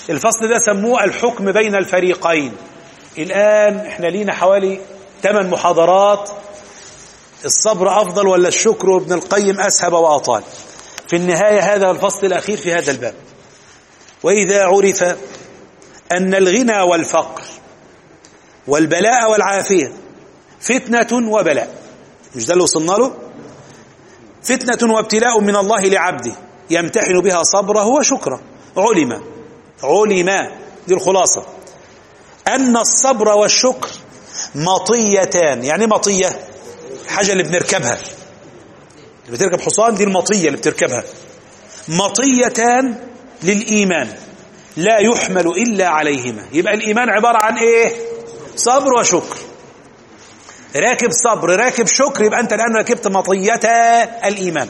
الفصل ده سموه الحكم بين الفريقين الآن احنا لينا حوالي 8 محاضرات الصبر أفضل ولا الشكر وابن القيم أسهب وأطال في النهاية هذا الفصل الأخير في هذا الباب وإذا عرف أن الغنى والفقر والبلاء والعافية فتنة وبلاء مش ده اللي وصلنا له فتنة وابتلاء من الله لعبده يمتحن بها صبره وشكره علم علم دي الخلاصة أن الصبر والشكر مطيتان يعني مطية الحاجة اللي بنركبها اللي بتركب حصان دي المطية اللي بتركبها مطيتان للإيمان لا يحمل إلا عليهما يبقى الإيمان عبارة عن إيه صبر وشكر راكب صبر راكب شكر يبقى أنت الآن ركبت مطيتا الإيمان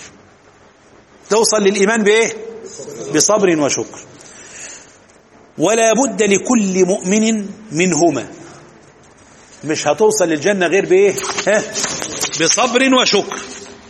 توصل للإيمان بإيه بصبر وشكر ولا بد لكل مؤمن منهما مش هتوصل للجنة غير بإيه ها؟ بصبر وشكر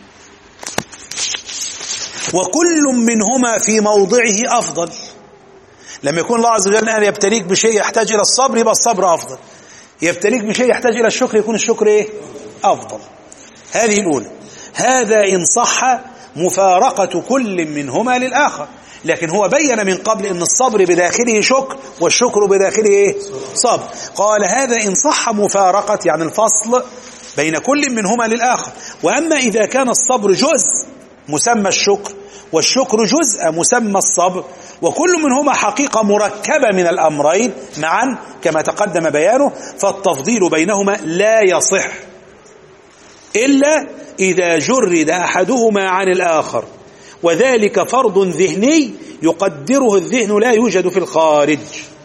وكل منهما في موضعه أفضل لما يكون الله عز وجل أن يبتليك بشيء يحتاج إلى الصبر يبقى الصبر أفضل يبتليك بشيء يحتاج إلى الشكر يكون الشكر إيه؟ أفضل هذه الأولى هذا إن صح مفارقة كل منهما للآخر لكن هو بين من قبل أن الصبر بداخله شكر والشكر بداخله إيه؟ صبر قال هذا إن صح مفارقة يعني الفصل بين كل منهما للآخر وأما إذا كان الصبر جزء مسمى الشكر والشكر جزء مسمى الصبر وكل منهما حقيقة مركبة من الأمرين معا كما تقدم بيانه فالتفضيل بينهما لا يصح إلا إذا جرد أحدهما عن الآخر وذلك فرض ذهني يقدره الذهن لا يوجد في الخارج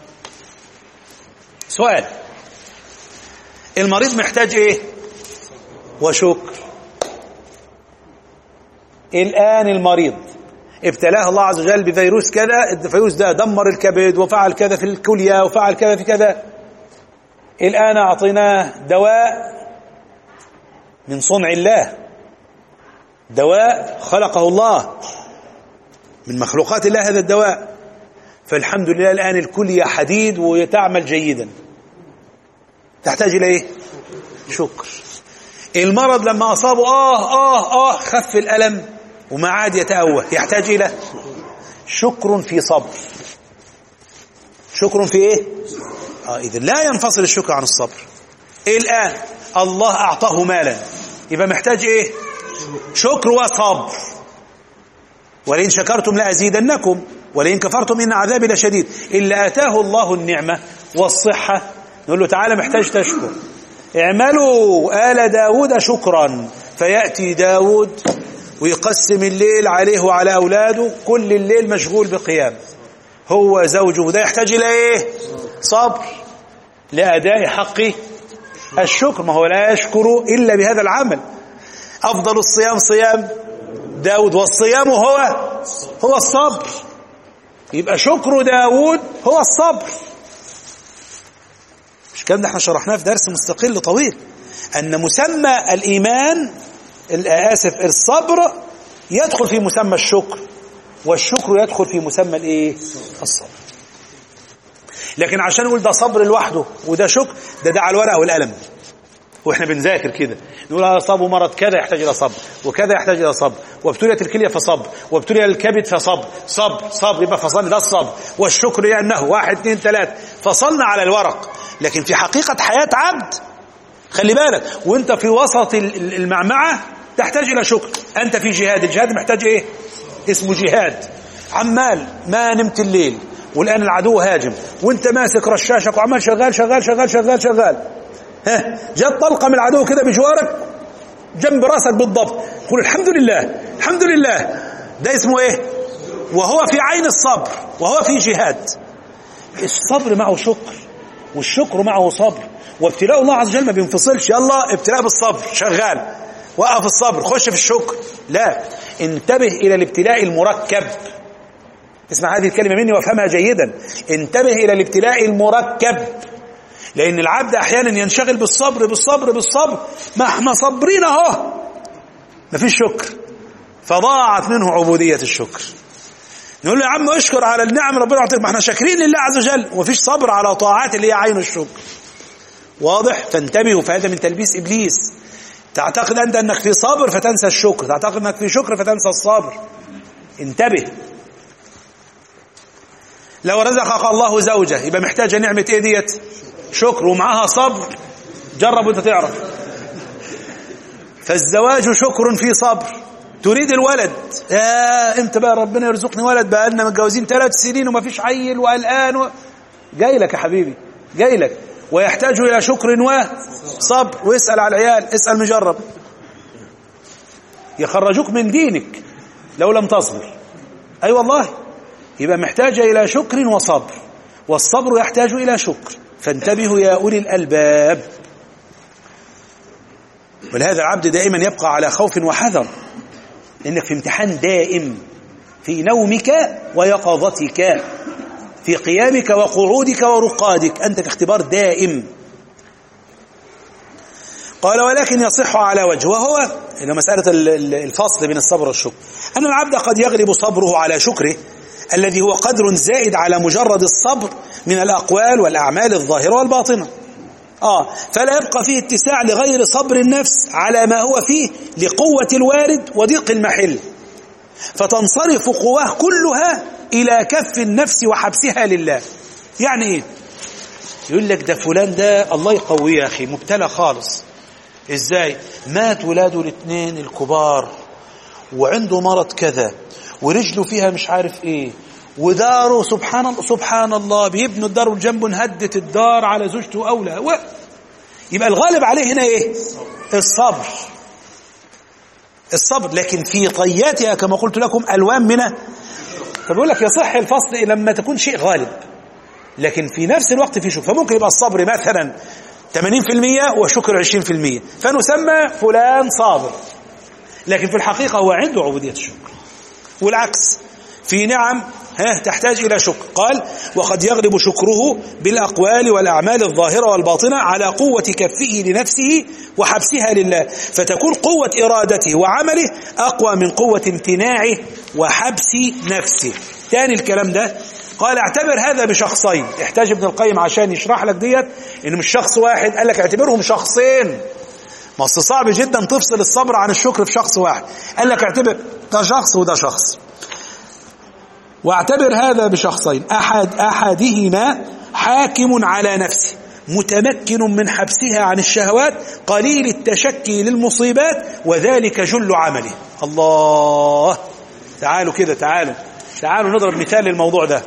سؤال المريض محتاج ايه وشكر الآن المريض ابتلاه الله عز وجل بفيروس كذا الفيروس ده دمر الكبد وفعل كذا في الكلية وفعل كذا في كذا الآن أعطيناه دواء من صنع الله دواء خلقه الله من مخلوقات الله هذا الدواء فالحمد لله الآن الكلية حديد وتعمل جيدا تحتاج إلى إيه؟ شكر المرض لما أصابه آه آه آه خف الألم وما عاد يتأوه يحتاج إلى شكر في صبر شكر في إيه؟ آه إذا لا ينفصل الشكر عن الصبر الآن الله أعطاه مالا يبقى محتاج إيه؟ شكر وصبر ولئن شكرتم لأزيدنكم ولئن كفرتم إن عذابي لشديد إلا آتاه الله النعمة والصحة نقول له تعالى محتاج تشكر اعملوا آل داود شكرا فيأتي داود ويقسم الليل عليه وعلى أولاده كل الليل مشغول بقيام هو زوجه ده يحتاج إلى إيه صبر لأداء حق الشكر ما هو لا يشكر إلا بهذا العمل أفضل الصيام صيام داود والصيام هو هو الصبر يبقى شكر داود هو الصبر مش كده احنا شرحناه في درس مستقل طويل أن مسمى الإيمان آسف الصبر يدخل في مسمى الشكر والشكر يدخل في مسمى الايه الصبر لكن عشان نقول ده صبر لوحده وده شكر ده ده على الورقه والقلم واحنا بنذاكر كده نقول هذا صاب مرض كذا يحتاج الى صبر وكذا يحتاج الى صبر وابتليت الكليه فصبر وابتلي الكبد فصبر صبر صبر يبقى فصلنا ده الصبر والشكر لانه واحد اثنين ثلاثه فصلنا على الورق لكن في حقيقه حياه عبد خلي بالك وانت في وسط المعمعه تحتاج الى شكر انت في جهاد الجهاد محتاج ايه اسمه جهاد عمال ما نمت الليل والان العدو هاجم وانت ماسك رشاشك وعمال شغال شغال شغال شغال شغال ها جت طلقه من العدو كده بجوارك جنب راسك بالضبط قول الحمد لله الحمد لله ده اسمه ايه وهو في عين الصبر وهو في جهاد الصبر معه شكر والشكر معه صبر وابتلاء الله عز وجل ما بينفصلش يلا ابتلاء بالصبر شغال وقف الصبر خش في الشكر لا انتبه إلى الابتلاء المركب اسمع هذه الكلمة مني وافهمها جيدا انتبه إلى الابتلاء المركب لأن العبد أحيانا ينشغل بالصبر بالصبر بالصبر ما احنا صابرين اهو ما فيش شكر فضاعت منه عبودية الشكر نقول له يا عم اشكر على النعم ربنا يعطيك ما احنا شاكرين لله عز وجل ومفيش صبر على طاعات اللي هي عين الشكر واضح فانتبهوا فهذا من تلبيس ابليس تعتقد انت انك في صبر فتنسى الشكر تعتقد انك في شكر فتنسى الصبر انتبه لو رزقك الله زوجة يبقى محتاجة نعمة ايه ديت شكر ومعاها صبر جرب وانت تعرف فالزواج شكر في صبر تريد الولد يا امتى بقى ربنا يرزقني ولد بقى لنا متجوزين ثلاث سنين وما فيش عيل وقلقان و... جاي لك يا حبيبي جاي لك ويحتاج الى شكر وصبر واسال على العيال اسال مجرب يخرجوك من دينك لو لم تصبر اي أيوة والله يبقى محتاجة إلى شكر وصبر والصبر يحتاج إلى شكر فانتبهوا يا أولي الألباب ولهذا العبد دائما يبقى على خوف وحذر لأنك في امتحان دائم في نومك ويقظتك في قيامك وقعودك ورقادك أنت في اختبار دائم قال ولكن يصح على وجه وهو إلى مسألة الفصل بين الصبر والشكر أن العبد قد يغلب صبره على شكره الذي هو قدر زائد على مجرد الصبر من الأقوال والأعمال الظاهرة والباطنة آه فلا يبقى فيه اتساع لغير صبر النفس على ما هو فيه لقوة الوارد وضيق المحل فتنصرف قواه كلها إلى كف النفس وحبسها لله يعني إيه يقول لك ده فلان ده الله يقويه يا أخي مبتلى خالص إزاي مات ولاده الاثنين الكبار وعنده مرض كذا ورجله فيها مش عارف ايه وداره سبحان الله سبحان الله بيبنوا الدار والجنب انهدت الدار على زوجته واولى و... يبقى الغالب عليه هنا ايه الصبر الصبر لكن في طياتها كما قلت لكم الوان من فبيقول لك يصح الفصل لما تكون شيء غالب لكن في نفس الوقت في شكر فممكن يبقى الصبر مثلا 80% وشكر 20% فنسمى فلان صابر لكن في الحقيقة هو عنده عبودية الشكر والعكس في نعم ها تحتاج إلى شكر قال وقد يغلب شكره بالأقوال والأعمال الظاهرة والباطنة على قوة كفه لنفسه وحبسها لله فتكون قوة إرادته وعمله أقوى من قوة امتناعه وحبس نفسه تاني الكلام ده قال اعتبر هذا بشخصين احتاج ابن القيم عشان يشرح لك ديت ان مش شخص واحد قال لك اعتبرهم شخصين ما اصل صعب جدا تفصل الصبر عن الشكر في شخص واحد قال لك اعتبر ده شخص وده شخص واعتبر هذا بشخصين أحد أحدهما حاكم على نفسه متمكن من حبسها عن الشهوات قليل التشكي للمصيبات وذلك جل عمله الله تعالوا كده تعالوا تعالوا نضرب مثال للموضوع ده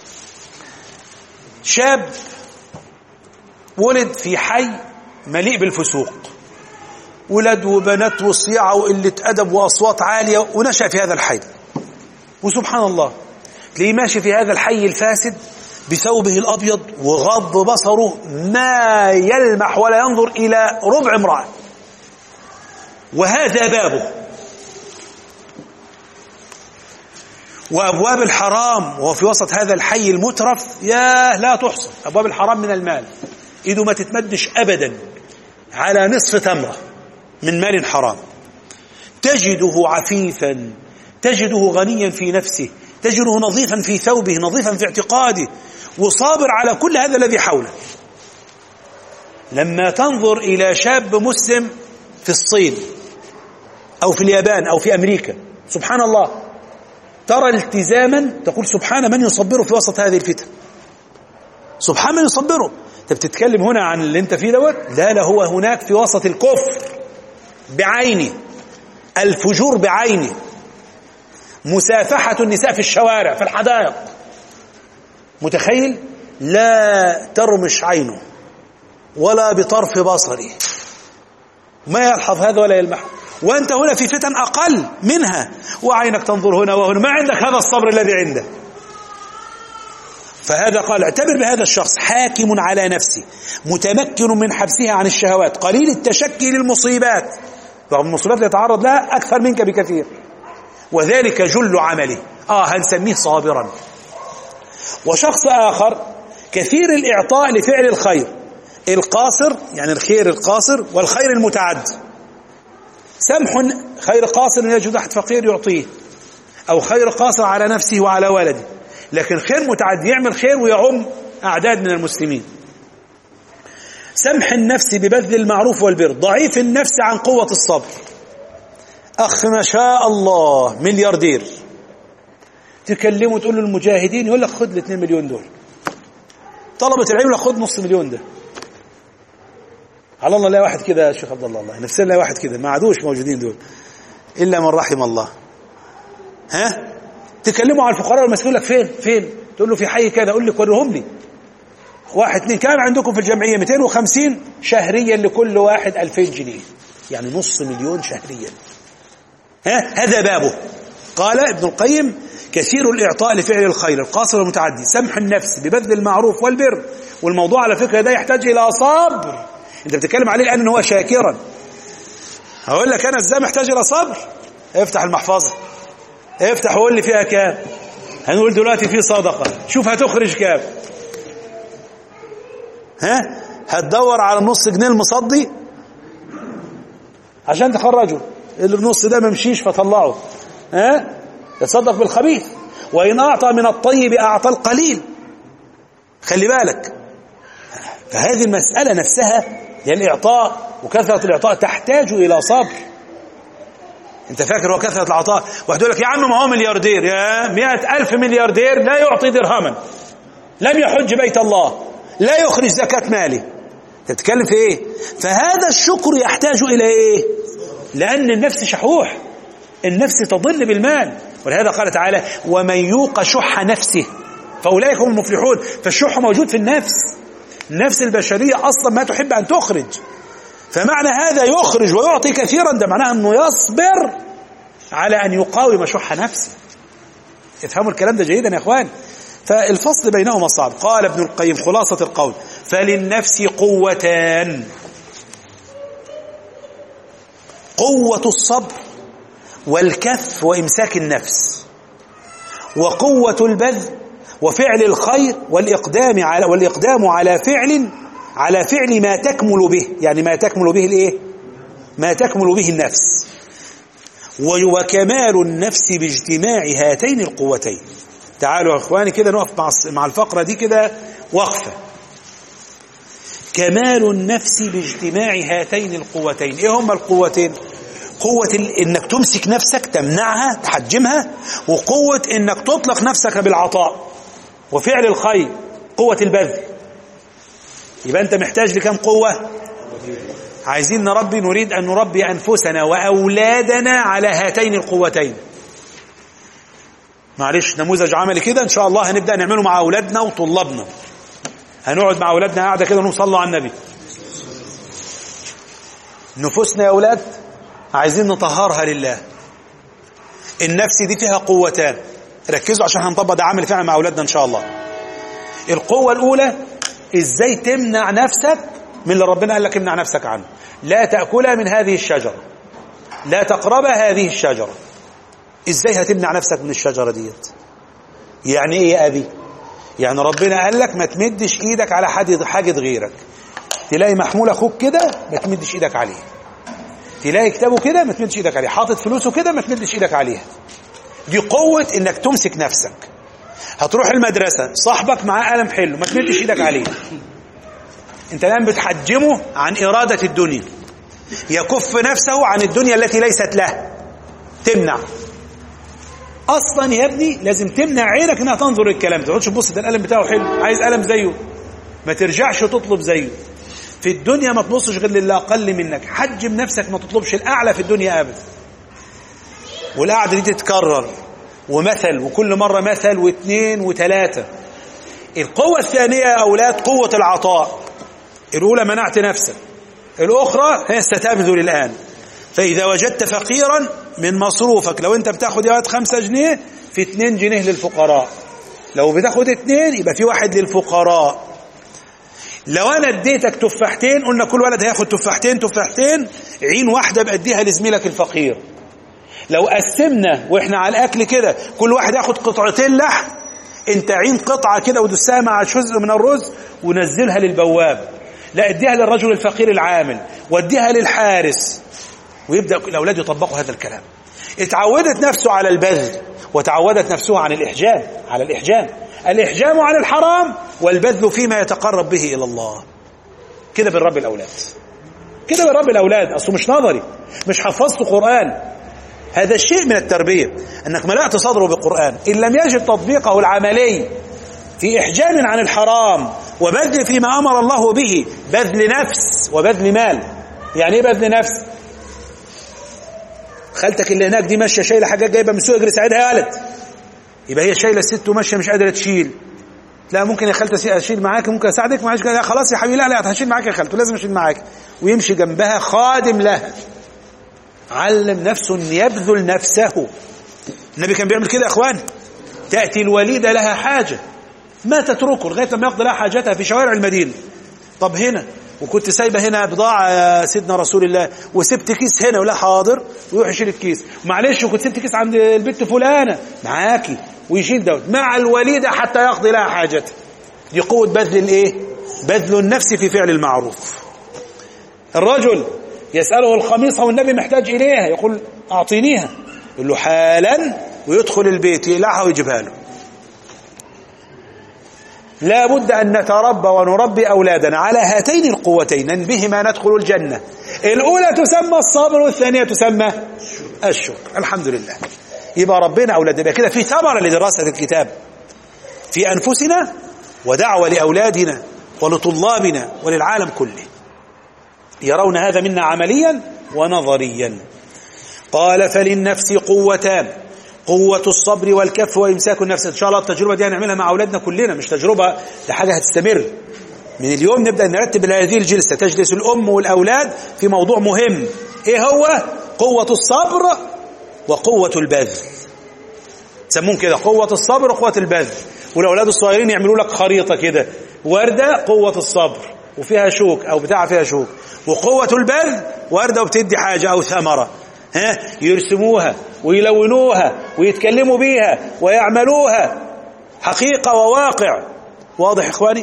شاب ولد في حي مليء بالفسوق ولد وبنات وصياعة وقلة أدب وأصوات عالية ونشأ في هذا الحي وسبحان الله تلاقيه ماشي في هذا الحي الفاسد بثوبه الأبيض وغض بصره ما يلمح ولا ينظر إلى ربع امرأة وهذا بابه وأبواب الحرام وهو في وسط هذا الحي المترف يا لا تحصى أبواب الحرام من المال إيده ما تتمدش أبدا على نصف تمرة من مال حرام تجده عفيفا تجده غنيا في نفسه تجده نظيفا في ثوبه نظيفا في اعتقاده وصابر على كل هذا الذي حوله لما تنظر إلى شاب مسلم في الصين أو في اليابان أو في أمريكا سبحان الله ترى التزاما تقول سبحان من يصبره في وسط هذه الفتن سبحان من يصبره انت بتتكلم هنا عن اللي انت فيه دوت لا لا هو هناك في وسط الكفر بعينه الفجور بعينه مسافحة النساء في الشوارع في الحدائق متخيل لا ترمش عينه ولا بطرف بصره ما يلحظ هذا ولا يلمح وأنت هنا في فتن أقل منها وعينك تنظر هنا وهنا ما عندك هذا الصبر الذي عنده فهذا قال اعتبر بهذا الشخص حاكم على نفسه متمكن من حبسها عن الشهوات قليل التشكي للمصيبات رغم المصيبات اللي يتعرض لها أكثر منك بكثير وذلك جل عمله آه هنسميه صابرا وشخص آخر كثير الإعطاء لفعل الخير القاصر يعني الخير القاصر والخير المتعد سمح خير قاصر يجد أحد فقير يعطيه أو خير قاصر على نفسه وعلى ولده لكن خير متعدي يعمل خير ويعم أعداد من المسلمين سمح النفس ببذل المعروف والبر ضعيف النفس عن قوة الصبر أخ ما شاء الله ملياردير تكلمه تقول له المجاهدين يقول لك خد ال 2 مليون دول طلبة العلم يقول لك خد نص مليون ده على الله لا واحد كده يا شيخ عبد الله الله نفسنا لا واحد كده ما عادوش موجودين دول إلا من رحم الله ها تكلموا على الفقراء والمسؤول لك فين فين تقول له في حي كذا اقول لك وريهم لي واحد اثنين كام عندكم في الجمعيه 250 شهريا لكل واحد 2000 جنيه يعني نص مليون شهريا ها هذا بابه قال ابن القيم كثير الإعطاء لفعل الخير القاصر والمتعدي سمح النفس ببذل المعروف والبر والموضوع على فكرة ده يحتاج إلى صبر أنت بتتكلم عليه الآن إن هو شاكرا هقول لك أنا إزاي محتاج إلى صبر افتح المحفظة افتح وقول لي فيها كام هنقول دلوقتي في صدقة شوف هتخرج كام ها هتدور على النص جنيه المصدي عشان تخرجه اللي النص ده ما مشيش فطلعه ها يتصدق بالخبيث وإن أعطى من الطيب أعطى القليل خلي بالك فهذه المسألة نفسها هي الإعطاء وكثرة الإعطاء تحتاج إلى صبر انت فاكر هو كثرة العطاء واحد يقول لك يا عم ما هو ملياردير يا مئة ألف ملياردير لا يعطي درهما لم يحج بيت الله لا يخرج زكاة ماله انت بتتكلم في ايه فهذا الشكر يحتاج الى ايه لان النفس شحوح النفس تضل بالمال ولهذا قال تعالى ومن يوق شح نفسه فاولئك هم المفلحون فالشح موجود في النفس النفس البشريه اصلا ما تحب ان تخرج فمعنى هذا يخرج ويعطي كثيرا ده معناه انه يصبر على ان يقاوم شح نفسه افهموا الكلام ده جيدا يا اخوان فالفصل بينهما صعب قال ابن القيم خلاصة القول فللنفس قوتان قوة الصبر والكف وإمساك النفس وقوة البذل وفعل الخير والإقدام على والإقدام على فعل على فعل ما تكمل به يعني ما تكمل به الايه ما تكمل به النفس وكمال النفس باجتماع هاتين القوتين تعالوا يا اخواني كده نقف مع مع الفقره دي كده وقفه كمال النفس باجتماع هاتين القوتين ايه هما القوتين قوة انك تمسك نفسك تمنعها تحجمها وقوة انك تطلق نفسك بالعطاء وفعل الخير قوة البذل يبقى انت محتاج لكم قوة عايزين نربي نريد ان نربي انفسنا واولادنا على هاتين القوتين معلش نموذج عملي كده ان شاء الله هنبدا نعمله مع اولادنا وطلابنا هنقعد مع اولادنا قاعده كده ونصلي على النبي نفوسنا يا اولاد عايزين نطهرها لله النفس دي فيها قوتان ركزوا عشان هنطبق ده عمل فعلا مع اولادنا ان شاء الله القوه الاولى ازاي تمنع نفسك من اللي ربنا قال لك امنع نفسك عنه لا تاكلها من هذه الشجره لا تقرب هذه الشجره ازاي هتمنع نفسك من الشجره ديت يعني ايه يا ابي يعني ربنا قال لك ما تمدش ايدك على حد حاجه غيرك تلاقي محمول اخوك كده ما تمدش ايدك عليه تلاقي كتابه كده ما تمدش ايدك عليه حاطط فلوسه كده ما تمدش ايدك عليها دي قوه انك تمسك نفسك هتروح المدرسه صاحبك معاه قلم حلو ما تمدش ايدك عليه انت الان بتحجمه عن اراده الدنيا يكف نفسه عن الدنيا التي ليست له تمنع اصلا يا ابني لازم تمنع عينك انها تنظر الكلام ما تقعدش تبص ده القلم بتاعه حلو عايز قلم زيه ما ترجعش تطلب زيه في الدنيا ما تبصش غير للي اقل منك حجم نفسك ما تطلبش الاعلى في الدنيا ابدا والقعده دي تتكرر ومثل وكل مره مثل واثنين وثلاثه القوه الثانيه يا اولاد قوه العطاء الاولى منعت نفسك الاخرى هي ستبذل الان فإذا وجدت فقيرا من مصروفك لو أنت بتاخد يا واد خمسة جنيه في اتنين جنيه للفقراء لو بتاخد اتنين يبقى في واحد للفقراء لو أنا اديتك تفاحتين قلنا كل ولد هياخد تفاحتين تفاحتين عين واحدة بأديها لزميلك الفقير لو قسمنا واحنا على الأكل كده كل واحد ياخد قطعتين لحم انت عين قطعة كده ودسها مع جزء من الرز ونزلها للبواب لا اديها للرجل الفقير العامل واديها للحارس ويبدا الاولاد يطبقوا هذا الكلام اتعودت نفسه على البذل وتعودت نفسه عن الإحجام على الإحجام الإحجام عن الحرام والبذل فيما يتقرب به إلى الله كده بالرب الأولاد كده بالرب الأولاد أصله مش نظري مش حفظت قرآن هذا الشيء من التربية أنك ملأت صدره بقرآن إن لم يجد تطبيقه العملي في إحجام عن الحرام وبذل فيما أمر الله به بذل نفس وبذل مال يعني إيه بذل نفس خالتك اللي هناك دي ماشيه شايله حاجات جايبه من السوق اجري ساعدها يا ولد يبقى هي شايله الست وماشيه مش قادره تشيل لا ممكن يا خالتي اشيل معاك ممكن اساعدك معلش لا خلاص يا حبيبي لا لا هشيل معاك يا خالته لازم اشيل معاك ويمشي جنبها خادم لها علم نفسه ان يبذل نفسه النبي كان بيعمل كده يا اخوان تاتي الوليده لها حاجه ما تتركه لغايه ما يقضي لها حاجتها في شوارع المدينه طب هنا وكنت سايبه هنا بضاعه يا سيدنا رسول الله وسبت كيس هنا ولا حاضر ويروح يشيل الكيس معلش وكنت سبت كيس عند البنت فلانه معاكي ويشيل دوت مع الوليده حتى يقضي لها حاجتها دي قوه بذل الايه بذل النفس في فعل المعروف الرجل يساله الخميصه والنبي محتاج اليها يقول اعطينيها يقول له حالا ويدخل البيت يقلعها ويجيبها له لا بد أن نتربى ونربي أولادنا على هاتين القوتين أن بهما ندخل الجنة الأولى تسمى الصبر والثانية تسمى الشكر الحمد لله يبقى ربنا أولادنا يبقى كده في ثمرة لدراسة الكتاب في أنفسنا ودعوة لأولادنا ولطلابنا وللعالم كله يرون هذا منا عمليا ونظريا قال فللنفس قوتان قوة الصبر والكف وإمساك النفس إن شاء الله التجربة دي هنعملها مع أولادنا كلنا مش تجربة ده حاجة هتستمر من اليوم نبدأ نرتب هذه الجلسة تجلس الأم والأولاد في موضوع مهم إيه هو قوة الصبر وقوة البذل تسمون كده قوة الصبر وقوة البذل والأولاد الصغيرين يعملوا لك خريطة كده وردة قوة الصبر وفيها شوك أو بتاع فيها شوك وقوة البذل وردة وبتدي حاجة أو ثمرة ها يرسموها ويلونوها ويتكلموا بيها ويعملوها حقيقة وواقع واضح يا إخواني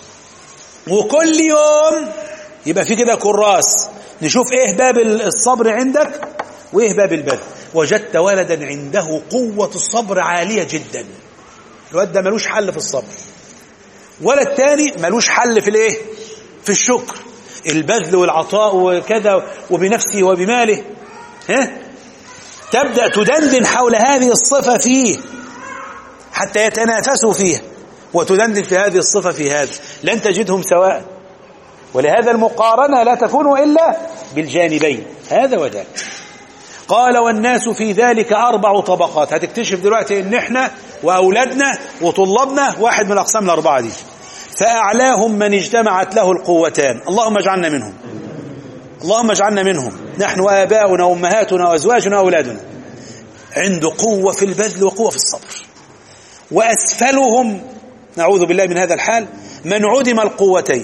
وكل يوم يبقى في كده كراس نشوف ايه باب الصبر عندك وايه باب البذل وجدت ولدا عنده قوة الصبر عالية جدا الواد ده ملوش حل في الصبر ولد تاني ملوش حل في الايه في الشكر البذل والعطاء وكذا وبنفسه وبماله ها تبدأ تدندن حول هذه الصفة فيه حتى يتنافسوا فيها وتدندن في هذه الصفة في هذا لن تجدهم سواء ولهذا المقارنة لا تكون إلا بالجانبين هذا وذاك قال والناس في ذلك أربع طبقات هتكتشف دلوقتي إن إحنا وأولادنا وطلابنا واحد من الأقسام الأربعة دي فأعلاهم من اجتمعت له القوتان اللهم اجعلنا منهم اللهم اجعلنا منهم نحن وآباؤنا وأمهاتنا وأزواجنا وأولادنا عنده قوة في البذل وقوة في الصبر وأسفلهم نعوذ بالله من هذا الحال من عدم القوتين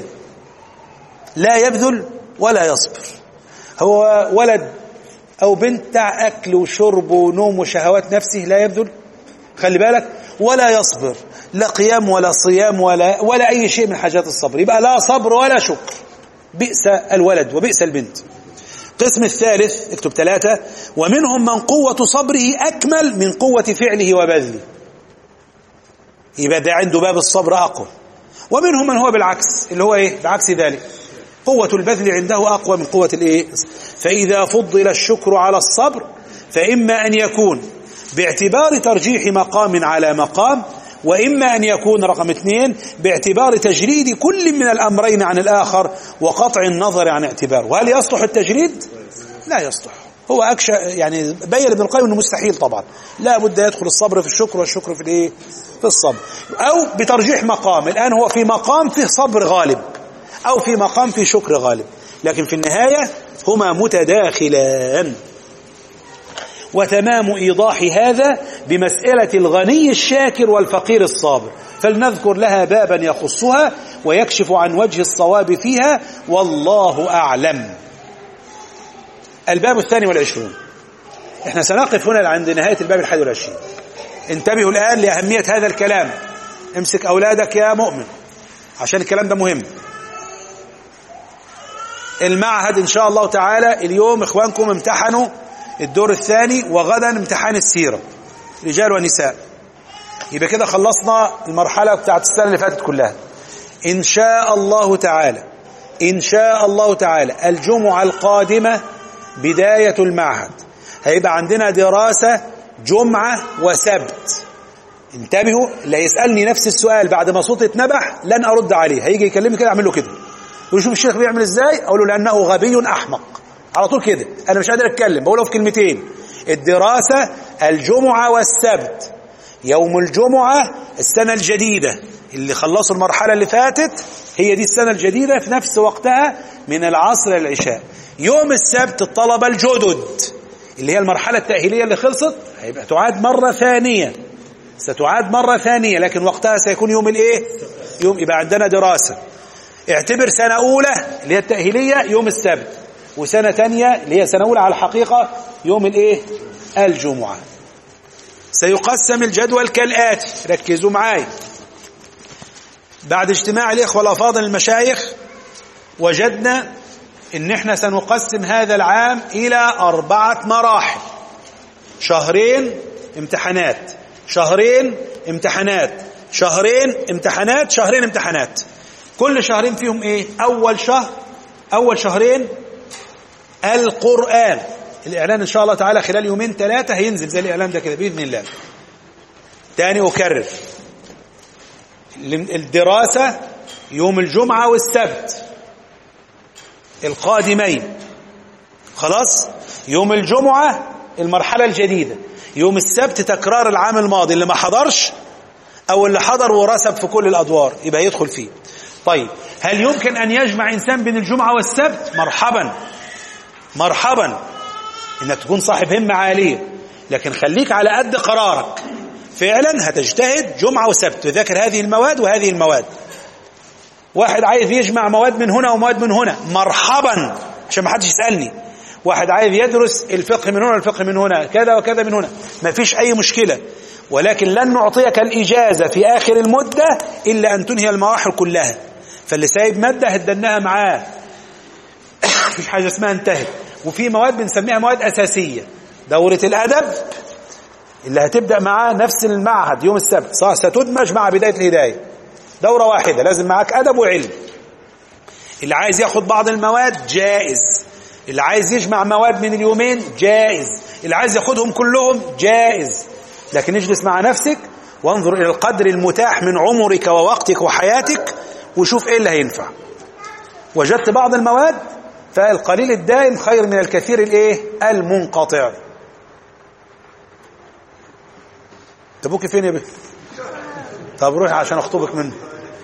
لا يبذل ولا يصبر هو ولد أو بنت بتاع أكل وشرب ونوم وشهوات نفسه لا يبذل خلي بالك ولا يصبر لا قيام ولا صيام ولا ولا أي شيء من حاجات الصبر يبقى لا صبر ولا شكر بئس الولد وبئس البنت القسم الثالث اكتب ثلاثة ومنهم من قوة صبره أكمل من قوة فعله وبذله يبقى ده عنده باب الصبر أقوى ومنهم من هو بالعكس اللي هو إيه بعكس ذلك قوة البذل عنده أقوى من قوة الإيه فإذا فضل الشكر على الصبر فإما أن يكون باعتبار ترجيح مقام على مقام وإما أن يكون رقم اثنين باعتبار تجريد كل من الأمرين عن الآخر وقطع النظر عن اعتباره وهل يصلح التجريد؟ لا يصلح هو أكشى يعني بين ابن القيم انه مستحيل طبعا لا بد يدخل الصبر في الشكر والشكر في الايه في الصبر او بترجيح مقام الان هو في مقام فيه صبر غالب او في مقام فيه شكر غالب لكن في النهايه هما متداخلان وتمام ايضاح هذا بمساله الغني الشاكر والفقير الصابر فلنذكر لها بابا يخصها ويكشف عن وجه الصواب فيها والله اعلم الباب الثاني والعشرون احنا سنقف هنا عند نهاية الباب الحادي والعشرين انتبهوا الآن لأهمية هذا الكلام امسك أولادك يا مؤمن عشان الكلام ده مهم المعهد إن شاء الله تعالى اليوم إخوانكم امتحنوا الدور الثاني وغدا امتحان السيرة رجال ونساء يبقى كده خلصنا المرحلة بتاعت السنة اللي فاتت كلها إن شاء الله تعالى إن شاء الله تعالى الجمعة القادمة بداية المعهد هيبقى عندنا دراسة جمعة وسبت انتبهوا اللي هيسألني نفس السؤال بعد ما صوتي اتنبح لن أرد عليه هيجي يكلمني كده أعمل له كده ويشوف الشيخ بيعمل ازاي أقول له لأنه غبي أحمق على طول كده أنا مش قادر أتكلم بقوله في كلمتين الدراسة الجمعة والسبت يوم الجمعة السنة الجديدة اللي خلصوا المرحلة اللي فاتت هي دي السنة الجديدة في نفس وقتها من العصر للعشاء يوم السبت الطلبة الجدد اللي هي المرحلة التأهيلية اللي خلصت هيبقى تعاد مرة ثانية ستعاد مرة ثانية لكن وقتها سيكون يوم الايه يوم يبقى عندنا دراسة اعتبر سنة أولى اللي هي التأهيلية يوم السبت وسنة ثانية اللي هي سنة أولى على الحقيقة يوم الايه الجمعة سيقسم الجدول كالآتي ركزوا معايا بعد اجتماع الإخوة الأفاضل المشايخ وجدنا إن إحنا سنقسم هذا العام إلى أربعة مراحل شهرين امتحانات شهرين امتحانات شهرين امتحانات شهرين امتحانات كل شهرين فيهم ايه اول شهر اول شهرين القرآن الاعلان ان شاء الله تعالى خلال يومين ثلاثة هينزل زي الاعلان ده كده باذن الله تاني اكرر الدراسة يوم الجمعة والسبت القادمين خلاص يوم الجمعة المرحلة الجديدة يوم السبت تكرار العام الماضي اللي ما حضرش او اللي حضر ورسب في كل الادوار يبقى يدخل فيه طيب هل يمكن ان يجمع انسان بين الجمعة والسبت مرحبا مرحبا انك تكون صاحب همة عالية لكن خليك على قد قرارك فعلا هتجتهد جمعة وسبت تذاكر هذه المواد وهذه المواد واحد عايز يجمع مواد من هنا ومواد من هنا مرحبا عشان ما حدش يسألني واحد عايز يدرس الفقه من هنا الفقه من هنا كذا وكذا من هنا ما فيش أي مشكلة ولكن لن نعطيك الإجازة في آخر المدة إلا أن تنهي المراحل كلها فاللي سايب مادة هدناها معاه مفيش حاجة اسمها انتهت وفي مواد بنسميها مواد أساسية دورة الأدب اللي هتبدأ معاه نفس المعهد يوم السبت صح ستدمج مع بداية الهداية دورة واحدة لازم معاك أدب وعلم اللي عايز ياخد بعض المواد جائز اللي عايز يجمع مواد من اليومين جائز اللي عايز ياخدهم كلهم جائز لكن اجلس مع نفسك وانظر إلى القدر المتاح من عمرك ووقتك وحياتك وشوف ايه اللي هينفع وجدت بعض المواد فالقليل الدائم خير من الكثير الايه المنقطع تبوكي فين يا بيه طب روحي عشان اخطبك منه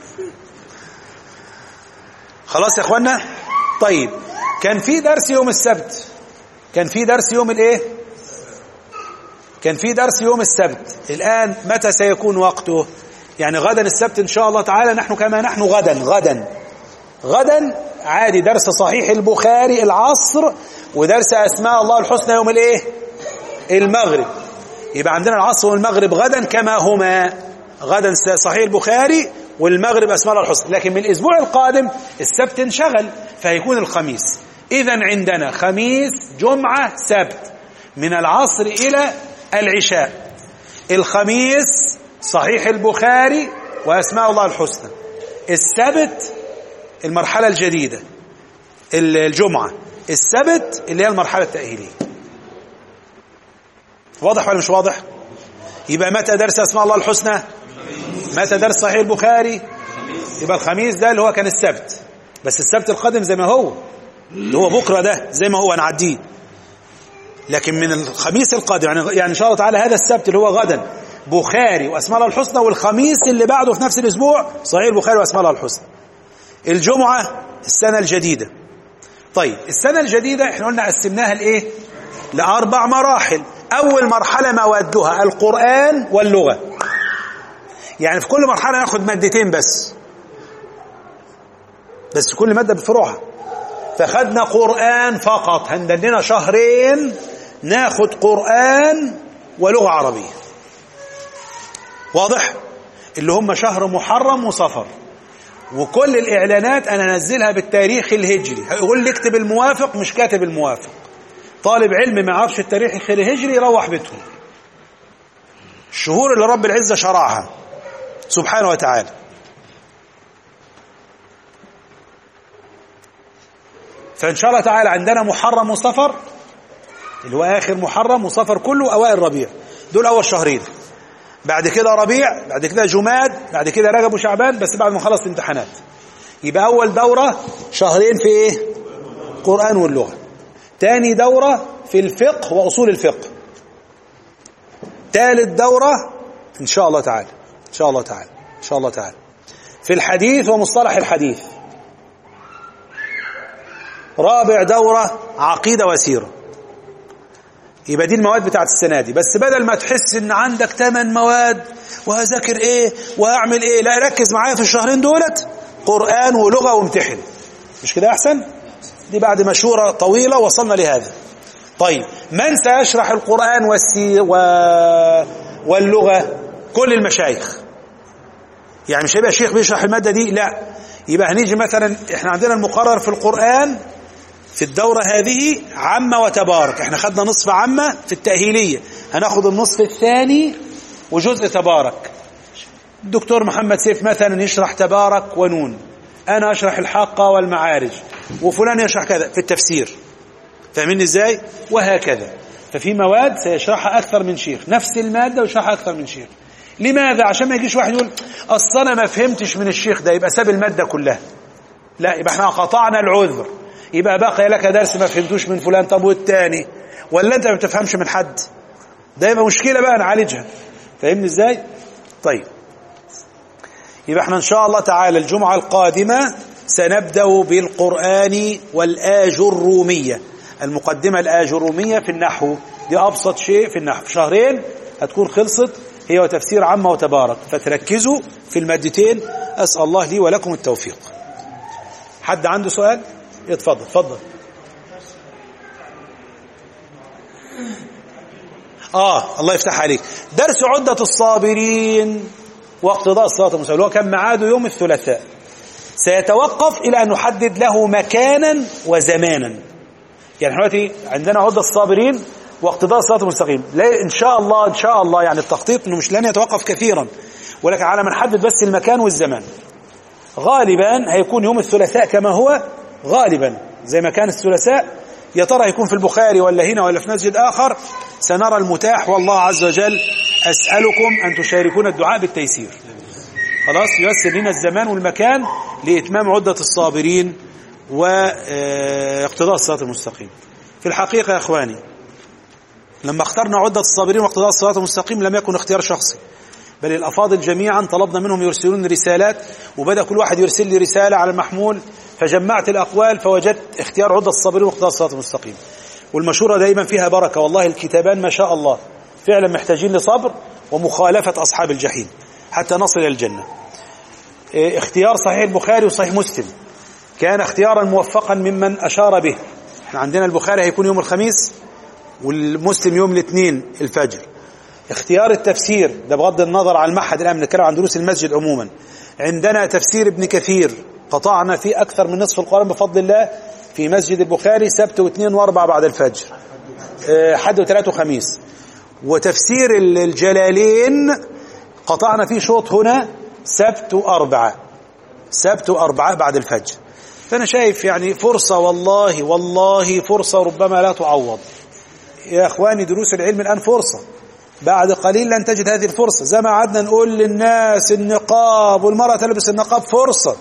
خلاص يا اخوانا طيب كان في درس يوم السبت كان في درس يوم الايه كان في درس يوم السبت الآن متى سيكون وقته يعني غدا السبت إن شاء الله تعالى نحن كما نحن غدا غدا غدا عادي درس صحيح البخاري العصر ودرس أسماء الله الحسنى يوم الايه المغرب يبقى عندنا العصر والمغرب غدا كما هما غدا صحيح البخاري والمغرب أسماء الله الحسنى لكن من الأسبوع القادم السبت انشغل فهيكون الخميس إذا عندنا خميس جمعة سبت من العصر إلى العشاء الخميس صحيح البخاري وأسماء الله الحسنى السبت المرحلة الجديدة الجمعة السبت اللي هي المرحلة التأهيلية واضح ولا مش واضح يبقى متى درس أسماء الله الحسنى متى درس صحيح البخاري يبقى الخميس ده اللي هو كان السبت بس السبت القادم زي ما هو اللي هو بكرة ده زي ما هو نعديه لكن من الخميس القادم يعني يعني ان شاء الله تعالى هذا السبت اللي هو غدا بخاري واسماء الله الحسنى والخميس اللي بعده في نفس الاسبوع صحيح البخاري واسماء الله الحسنى الجمعه السنه الجديده طيب السنه الجديده احنا قلنا قسمناها لايه لاربع مراحل اول مرحله موادها القران واللغه يعني في كل مرحله ناخد مادتين بس بس كل ماده بفروعها فخدنا قرآن فقط هندلنا شهرين ناخد قرآن ولغة عربية واضح اللي هم شهر محرم وصفر وكل الإعلانات أنا نزلها بالتاريخ الهجري هيقول لي اكتب الموافق مش كاتب الموافق طالب علم ما يعرفش التاريخ الهجري يروح بيته الشهور اللي رب العزة شرعها سبحانه وتعالى فإن شاء الله تعالى عندنا محرم وصفر اللي هو آخر محرم وصفر كله أوائل ربيع دول أول شهرين بعد كده ربيع بعد كده جماد بعد كده رجب وشعبان بس بعد ما خلص الامتحانات يبقى أول دورة شهرين في إيه قرآن واللغة تاني دورة في الفقه وأصول الفقه ثالث دورة إن شاء الله تعالى إن شاء الله تعالى إن شاء الله تعالى في الحديث ومصطلح الحديث رابع دورة عقيدة وسيرة يبقى دي المواد بتاعت السنة دي بس بدل ما تحس ان عندك ثمان مواد وهذاكر ايه وهعمل ايه لا ركز معايا في الشهرين دولت قرآن ولغة وامتحن مش كده احسن دي بعد مشورة طويلة وصلنا لهذا طيب من سيشرح القرآن والسي و... واللغة كل المشايخ يعني مش هيبقى شيخ بيشرح المادة دي لا يبقى هنيجي مثلا احنا عندنا المقرر في القرآن في الدورة هذه عامة وتبارك احنا خدنا نصف عامة في التأهيلية هناخد النصف الثاني وجزء تبارك الدكتور محمد سيف مثلا يشرح تبارك ونون أنا أشرح الحاقة والمعارج وفلان يشرح كذا في التفسير فاهمين ازاي وهكذا ففي مواد سيشرحها أكثر من شيخ نفس المادة ويشرحها أكثر من شيخ لماذا عشان ما يجيش واحد يقول أصل أنا ما فهمتش من الشيخ ده يبقى ساب المادة كلها لا يبقى احنا قطعنا العذر يبقى بقي لك درس ما فهمتوش من فلان طب والتاني ولا انت ما بتفهمش من حد ده يبقى مشكلة بقى نعالجها فاهمني ازاي طيب يبقى احنا ان شاء الله تعالى الجمعة القادمة سنبدأ بالقرآن والآجرومية المقدمة الآجرومية في النحو دي أبسط شيء في النحو في شهرين هتكون خلصت هي وتفسير عامة وتبارك فتركزوا في المادتين أسأل الله لي ولكم التوفيق حد عنده سؤال اتفضل اتفضل آه الله يفتح عليك درس عدة الصابرين واقتضاء الصلاة المستقيم هو كان ميعاده يوم الثلاثاء سيتوقف إلى أن نحدد له مكانا وزمانا يعني دلوقتي عندنا عدة الصابرين واقتضاء الصراط المستقيم لا إن شاء الله إن شاء الله يعني التخطيط إنه مش لن يتوقف كثيرا ولكن على ما نحدد بس المكان والزمان غالبا هيكون يوم الثلاثاء كما هو غالبا زي ما كان الثلاثاء يا ترى هيكون في البخاري ولا هنا ولا في مسجد آخر سنرى المتاح والله عز وجل أسألكم أن تشاركون الدعاء بالتيسير خلاص ييسر لنا الزمان والمكان لإتمام عدة الصابرين واقتضاء الصراط المستقيم في الحقيقة يا أخواني لما اخترنا عدة الصابرين واقتضاء الصراط المستقيم لم يكن اختيار شخصي بل الأفاضل جميعا طلبنا منهم يرسلون رسالات وبدأ كل واحد يرسل لي رسالة على المحمول فجمعت الأقوال فوجدت اختيار عدة الصابرين واقتضاء الصراط المستقيم والمشورة دائما فيها بركة والله الكتابان ما شاء الله فعلا محتاجين لصبر ومخالفة أصحاب الجحيم حتى نصل إلى الجنة اختيار صحيح البخاري وصحيح مسلم كان اختيارا موفقا ممن أشار به احنا عندنا البخاري هيكون يوم الخميس والمسلم يوم الاثنين الفجر اختيار التفسير ده بغض النظر عن المعهد الآن بنتكلم عن دروس المسجد عموما عندنا تفسير ابن كثير قطعنا فيه أكثر من نصف القرآن بفضل الله في مسجد البخاري سبت واثنين واربع بعد الفجر حد وثلاث وخميس وتفسير الجلالين قطعنا فيه شوط هنا سبت وأربعة سبت وأربعة بعد الفجر فأنا شايف يعني فرصة والله والله فرصة ربما لا تعوض يا أخواني دروس العلم الآن فرصة بعد قليل لن تجد هذه الفرصة زي ما عدنا نقول للناس النقاب والمرأة تلبس النقاب فرصة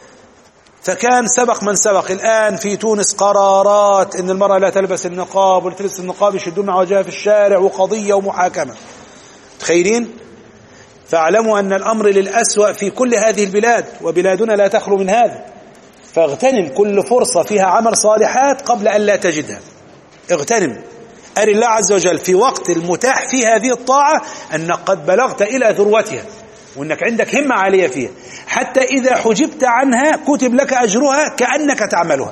فكان سبق من سبق الآن في تونس قرارات إن المرأة لا تلبس النقاب واللي تلبس النقاب يشدون مع وجهها في الشارع وقضية ومحاكمة تخيلين فاعلموا أن الأمر للأسوأ في كل هذه البلاد وبلادنا لا تخلو من هذا فاغتنم كل فرصة فيها عمل صالحات قبل أن لا تجدها اغتنم أري الله عز وجل في وقت المتاح في هذه الطاعة أنك قد بلغت إلى ذروتها وأنك عندك همة عالية فيها حتى إذا حجبت عنها كتب لك أجرها كأنك تعملها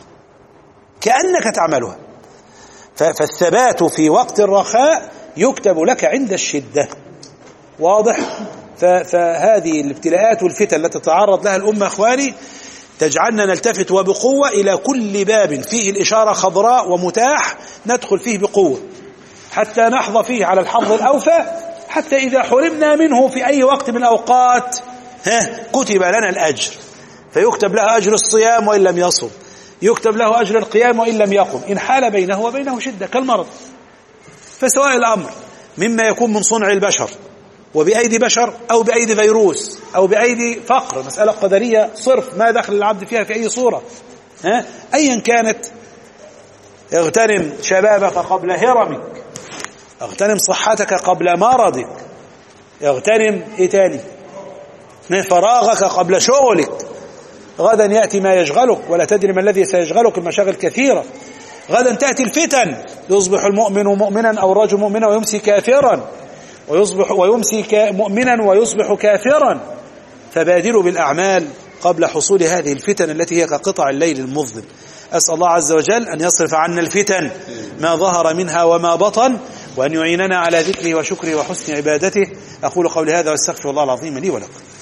كأنك تعملها فالثبات في وقت الرخاء يكتب لك عند الشدة واضح فهذه الابتلاءات والفتن التي تتعرض لها الأمة أخواني تجعلنا نلتفت وبقوة إلى كل باب فيه الإشارة خضراء ومتاح ندخل فيه بقوة حتى نحظى فيه على الحظ الأوفى حتى إذا حرمنا منه في أي وقت من الأوقات ها كتب لنا الأجر فيكتب له أجر الصيام وإن لم يصم يكتب له أجر القيام وإن لم يقم إن حال بينه وبينه شدة كالمرض فسواء الأمر مما يكون من صنع البشر وبأيدي بشر أو بأيدي فيروس أو بأيدي فقر مسألة قدرية صرف ما دخل العبد فيها في أي صورة ها؟ أيا كانت اغتنم شبابك قبل هرمك اغتنم صحتك قبل مرضك اغتنم ايه تاني فراغك قبل شغلك غدا يأتي ما يشغلك ولا تدري ما الذي سيشغلك المشاغل كثيرة غدا تأتي الفتن يصبح المؤمن مؤمنا أو الرجل مؤمنا ويمسي كافرا ويصبح ويمسي مؤمنا ويصبح كافرا فبادروا بالأعمال قبل حصول هذه الفتن التي هي كقطع الليل المظلم أسأل الله عز وجل أن يصرف عنا الفتن ما ظهر منها وما بطن وأن يعيننا على ذكره وشكره وحسن عبادته أقول قولي هذا واستغفر الله العظيم لي ولكم